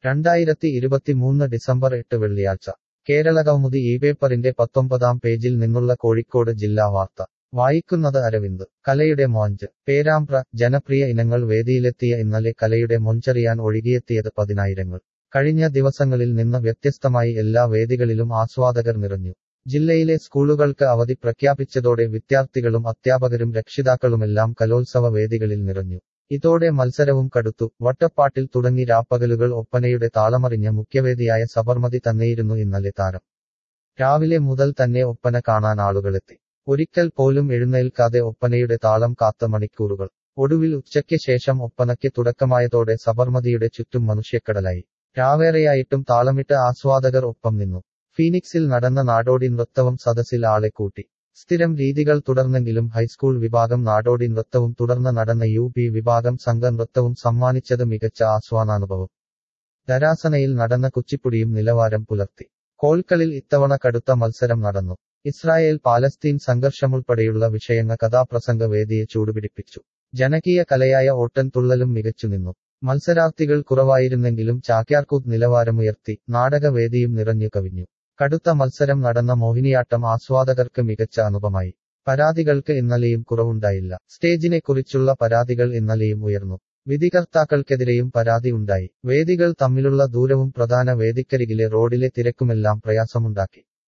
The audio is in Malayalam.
രണ്ടായിരത്തി ഇരുപത്തിമൂന്ന് ഡിസംബർ എട്ട് വെള്ളിയാഴ്ച കേരള കൗമുദി ഈ പേപ്പറിന്റെ പത്തൊമ്പതാം പേജിൽ നിന്നുള്ള കോഴിക്കോട് ജില്ലാ വാർത്ത വായിക്കുന്നത് അരവിന്ദ് കലയുടെ മോഞ്ച് പേരാമ്പ്ര ജനപ്രിയ ഇനങ്ങൾ വേദിയിലെത്തിയ ഇന്നലെ കലയുടെ മൊഞ്ചറിയാൻ ഒഴുകിയെത്തിയത് പതിനായിരങ്ങൾ കഴിഞ്ഞ ദിവസങ്ങളിൽ നിന്ന് വ്യത്യസ്തമായി എല്ലാ വേദികളിലും ആസ്വാദകർ നിറഞ്ഞു ജില്ലയിലെ സ്കൂളുകൾക്ക് അവധി പ്രഖ്യാപിച്ചതോടെ വിദ്യാർത്ഥികളും അധ്യാപകരും രക്ഷിതാക്കളുമെല്ലാം കലോത്സവ വേദികളിൽ നിറഞ്ഞു ഇതോടെ മത്സരവും കടുത്തു വട്ടപ്പാട്ടിൽ തുടങ്ങി രാപ്പകലുകൾ ഒപ്പനയുടെ താളമറിഞ്ഞ മുഖ്യവേദിയായ സബർമതി തന്നെയിരുന്നു ഇന്നലെ താരം രാവിലെ മുതൽ തന്നെ ഒപ്പന കാണാൻ ആളുകളെത്തി ഒരിക്കൽ പോലും എഴുന്നേൽക്കാതെ ഒപ്പനയുടെ താളം കാത്ത മണിക്കൂറുകൾ ഒടുവിൽ ഉച്ചയ്ക്ക് ശേഷം ഒപ്പനയ്ക്ക് തുടക്കമായതോടെ സബർമതിയുടെ ചുറ്റും മനുഷ്യക്കടലായി രാവേറെയായിട്ടും താളമിട്ട് ആസ്വാദകർ ഒപ്പം നിന്നു ഫീനിക്സിൽ നടന്ന നാടോടി നൃത്തവും സദസ്സിൽ ആളെ കൂട്ടി സ്ഥിരം രീതികൾ തുടർന്നെങ്കിലും ഹൈസ്കൂൾ വിഭാഗം നാടോടി നൃത്തവും തുടർന്ന് നടന്ന യു പി വിഭാഗം സംഘ നൃത്തവും സമ്മാനിച്ചത് മികച്ച ആസ്വാദാനുഭവം ധരാസനയിൽ നടന്ന കുച്ചിപ്പുടിയും നിലവാരം പുലർത്തി കോൽക്കളിൽ ഇത്തവണ കടുത്ത മത്സരം നടന്നു ഇസ്രായേൽ പാലസ്തീൻ സംഘർഷമുൾപ്പെടെയുള്ള വിഷയങ്ങ കഥാപ്രസംഗ വേദിയെ ചൂടുപിടിപ്പിച്ചു ജനകീയ കലയായ ഓട്ടൻ തുള്ളലും മികച്ചുനിന്നു മത്സരാർത്ഥികൾ കുറവായിരുന്നെങ്കിലും ചാക്യാർകൂത്ത് നിലവാരമുയർത്തി നാടകവേദിയും നിറഞ്ഞു കവിഞ്ഞു കടുത്ത മത്സരം നടന്ന മോഹിനിയാട്ടം ആസ്വാദകർക്ക് മികച്ച അനുഭവമായി പരാതികൾക്ക് ഇന്നലെയും കുറവുണ്ടായില്ല സ്റ്റേജിനെ കുറിച്ചുള്ള പരാതികൾ ഇന്നലെയും ഉയർന്നു വിധികർത്താക്കൾക്കെതിരെയും പരാതി ഉണ്ടായി വേദികൾ തമ്മിലുള്ള ദൂരവും പ്രധാന വേദിക്കരികിലെ റോഡിലെ തിരക്കുമെല്ലാം പ്രയാസമുണ്ടാക്കി